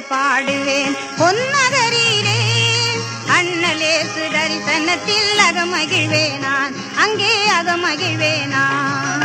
பாடுவேன் பொன்னகரிலே அண்ணலேசு தரிசனத்தில் அகமகிழ்வேனான் அங்கே அகமகிழ்வேனான்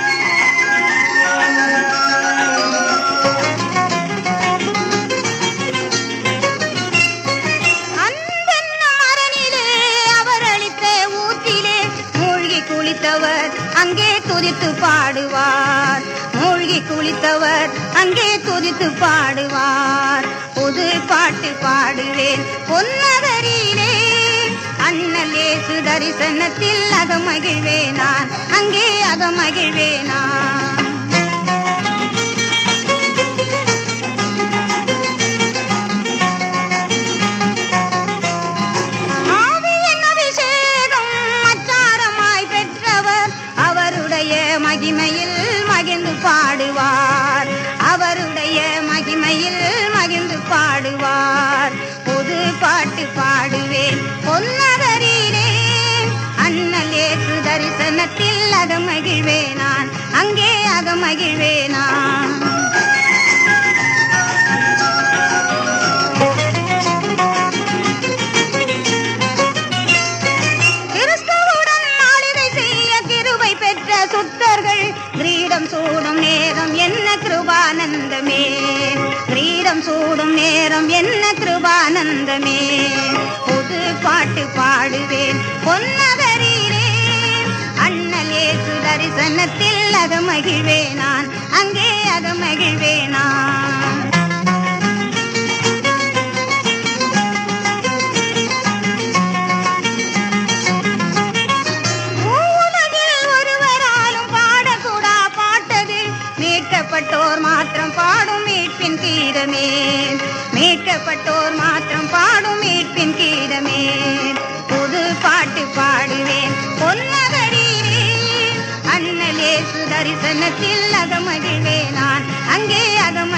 அன்பென்னும் அரணிலே அவர் அளித்த ஊற்றிலே மூழ்கி குளித்தவர் அங்கே துதித்து பாடுவார் மூழ்கி குளித்தவர் அங்கே துதித்து பாடுவார் புது பாட்டு பாடுவேன் பொன்னகரிலே அண்ணலேசு தரிசனத்தில் அகமகிழ்வேனான் அங்கே அகமகிழ்வேனான் ஆவியின் அபிஷேகம் அச்சாரமாய் பெற்றவர் அவருடைய மகிமையில் மகிழ்ந்து பாடுவார் அவருடைய மகிமையில் மகிழ்ந்து பாடுவார் புது பாட்டு பாடுவேன் பொன்னகரிலே அண்ணலேசு தரிசனத்தில் அகமகிழ்வேனான் அங்கே அகமகிழ்வேனான் கிறிஸ்துவுடன் ஆளுகை செய்ய கிருபை பெற்ற சுத்தர்கள் கிரீடம் சூடும் நேரம் என்ன கிருபானந்தமே கிரீடம் சூடும் நேரம் என்ன கிருபானந்தமே புது பாட்டு பாடுவேன் பொன்னகரிலே அண்ணலேசு தரிசனத்தில் அகமகிழ்வேனான் அங்கே அகமகிழ்வேனான் உலகில் ஒருவராலும் பாடக்கூடா பாட்டது மீட்கப்பட்டோர் மாத்திரம் பாடும் மீட்பின் கீதமே மீட்கப்பட்டோர் மாத்திரம் பாடும் மீட்பின் கீதமே புது பாட்டு பாடுவேன் பொன்னகரிலே அண்ணலேசு தரிசனத்தில் அகமகிழ்வேனான் அங்கே அகம